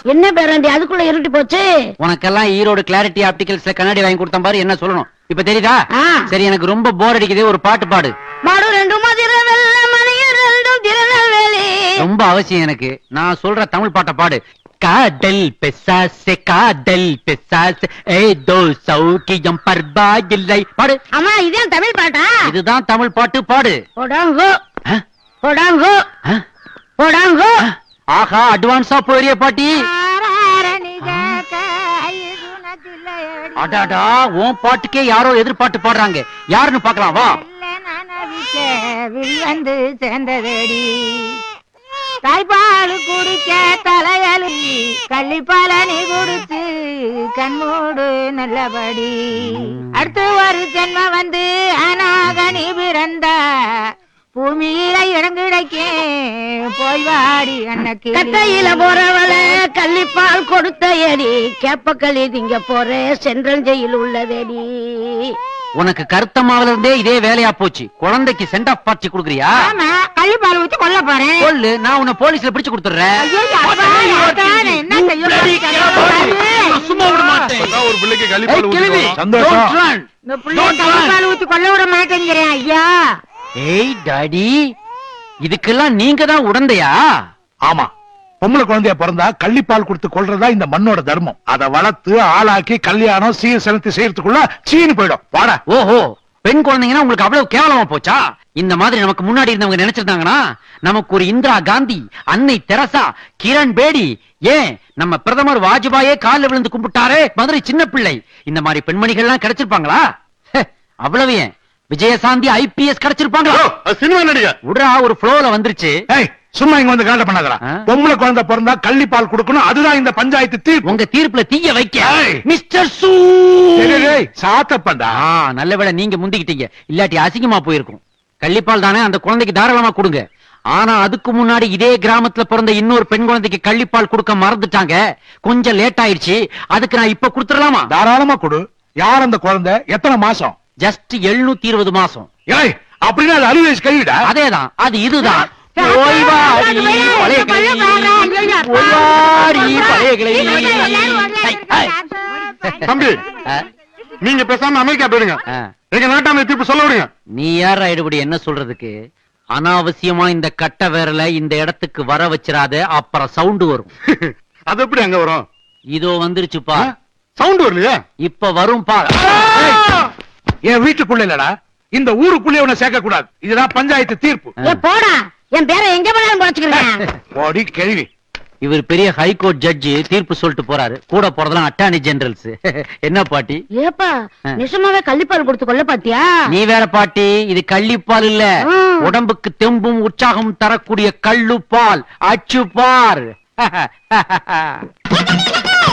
என்ன பேராண்டி அதுக்குள்ள இருட்டி போச்சு உனக்கெல்லாம் ஈரோடு கிளாரிட்டி ஆப்டிகல்ஸ்ல கண்ணாடி வாங்கி கொடுத்தேன் பாரு என்ன சொல்லணும் இப்ப தெரியுதா ஆ. சரி எனக்கு ரொம்ப போர் அடிக்குது ஒரு பாட்டு பாடு மாடு ரெண்டு மதிர வெள்ள மணிய ரெண்டும் திருநெல்வேலி ரொம்ப அவசியம் எனக்கு நான் சொல்ற தமிழ் பாட்டை பாடு காதல் பெசாசே காதல் பெசாசே ஏதோ சௌக்கியம் பர்பா இல்லை பாடு அம்மா இதான் தமிழ் பாட்டா இதுதான் தமிழ் பாட்டு பாடு போடாங்கோ ஆ? போடாங்கோ ஆ? போடாங்கோ ஆஹா அட்வான்ஸா போறிய பாட்டி அடாடா உன் பாட்டுக்கே யாரோ எதிர்பார்த்து பாடுறாங்க யாருன்னு பார்க்கலாம் வா வந்து சேர்ந்ததடி தாய்ப்பால் குடிக்க தலையலி கள்ளிப்பால நீ குடிச்சு கண்மூடு நல்லபடி அடுத்து ஒரு ஜென்ம வந்து அனாக நீ பிறந்தா பூமியில இடம் கிடைக்கே போய் வாடி அன்னைக்கு கட்டையில போறவள கள்ளிப்பால் கொடுத்த எடி கேப்பக்களி திங்க போற சென்றஞ்சையில் உள்ளதடி உனக்கு கருத்த மாவுல இருந்தே இதே வேலையா போச்சு குழந்தைக்கு சென்ட் ஆஃப் பார்ட்டி கொடுக்குறியா ஆமா கள்ளிப்பால் ஊத்தி கொல்ல போறேன் சொல்லு நான் உன்னை போலீஸ்ல பிடிச்சு கொடுத்துறேன் ஐயோ, அப்பா, அதான் என்ன செய்ய போறீங்க? சும்மா விட மாட்டேன் இப்பதான் ஒரு பிள்ளைக்கு ஏய், கழிப்பால் கிழவி, ஊத்தி சந்தோஷம். don't run. இந்த புள்ளைய கள்ளிப்பால் ஊத்தி கொல்ல விட மாட்டேங்கிறேன் ஐயா ஏய் டாடி இதுக்கெல்லாம் நீங்க தான் உடந்தையா ஆமா பொம்பளை குழந்தைய பிறந்தா கள்ளிப்பால் கொடுத்து கொள்றதா இந்த மண்ணோட தர்மம் அத வளர்த்து ஆளாக்கி கல்யாணம் சீர் செலுத்தி செய்யறதுக்குள்ள சீனு போயிடும் வாடா ஓஹோ பெண் குழந்தைங்கன்னா உங்களுக்கு அவ்வளவு கேவலமா போச்சா இந்த மாதிரி நமக்கு முன்னாடி இருந்தவங்க நினைச்சிருந்தாங்கன்னா நமக்கு ஒரு இந்திரா காந்தி அன்னை தெரசா கிரண் பேடி ஏன் நம்ம பிரதமர் வாஜ்பாயே காலில் விழுந்து கும்பிட்டாரே மதுரை சின்ன பிள்ளை இந்த மாதிரி பெண்மணிகள்லாம் கிடைச்சிருப்பாங்களா ஹே, அவ்வளவு ஏன் விஜயசாந்தி ஐபிஎஸ் கிடைச்சிருப்பாங்களா சினிமா நடிகர் விடுறா ஒரு ஃப்ளோல வந்துருச்சு ஏய் சும்மா இங்க வந்து காண்ட பண்ணாதடா ஆ? பொம்பளை குழந்தை பிறந்தா கள்ளிப்பால் கொடுக்கணும் அதுதான் இந்த பஞ்சாயத்து தீர்ப்பு உங்க தீர்ப்புல தீய வைக்க ஏய். மிஸ்டர் சூ டேய், டேய், டேய், சாத்தப்பண்டா ஆ, நல்ல வேளை நீங்க முந்திக்கிட்டீங்க இல்லாட்டி அசிங்கமா போயிருக்கும் கள்ளிப்பால் தானே அந்த குழந்தைக்கு தாராளமா கொடுங்க ஆனா அதுக்கு முன்னாடி இதே கிராமத்துல பிறந்த இன்னொரு பெண் குழந்தைக்கு கள்ளிப்பால் கொடுக்க மறந்துட்டாங்க கொஞ்சம் லேட் ஆயிருச்சு அதுக்கு நான் இப்ப கொடுத்துடலாமா தாராளமா கொடு யார் அந்த குழந்தை எத்தனை மாசம் ஜஸ்ட் எழுநூத்தி இருபது மாசம் ஏய் அப்படின்னா அது அறுபது வயசு கைவிடா அதேதான் அது இதுதான் ஓய்வாடி பழைய கிளவி ஓய்வாடி பழைய கிளவி ஐ, ஐ. தம்பி ஆ, நீங்க பேசாம அமெரிக்கா போயிடுங்க ஆ. எங்க நாட்டாமை தீர்ப்பு சொல்ல விடுங்க நீ யார் எடுபடி என்ன சொல்றதுக்கு அனாவசியமா இந்த கட்ட விரல இந்த இடத்துக்கு வர வச்சிராத அப்புறம் சவுண்ட் வரும் அது எப்படி அங்க வரும் இதோ வந்துருச்சுப்பா சவுண்ட் வரலையா இப்ப வரும் பா என் வீட்டுக்குள்ள இல்லடா இந்த ஊருக்குள்ளே உன்னை சேர்க்க கூடாது இதுதான் பஞ்சாயத்து தீர்ப்பு ஏ போடா என் பேரை எங்க வேணாலும் குறைச்சுக்கிறேன் ஓடி கேள்வி இவர் பெரிய ஹைகோர்ட் ஜட்ஜி தீர்ப்பு சொல்லிட்டு போறாரு கூட போறதெல்லாம் அட்டார்னி ஜெனரல்ஸ் என்ன பாட்டி ஏப்பா நிஜமாவே கள்ளிப்பால் கொடுத்து கொல்ல பாத்தியா நீ வேற பாட்டி இது கள்ளிப்பால் இல்ல ம். உடம்புக்கு தெம்பும் உற்சாகம் தரக்கூடிய கள்ளுப்பால் அச்சுப்பார்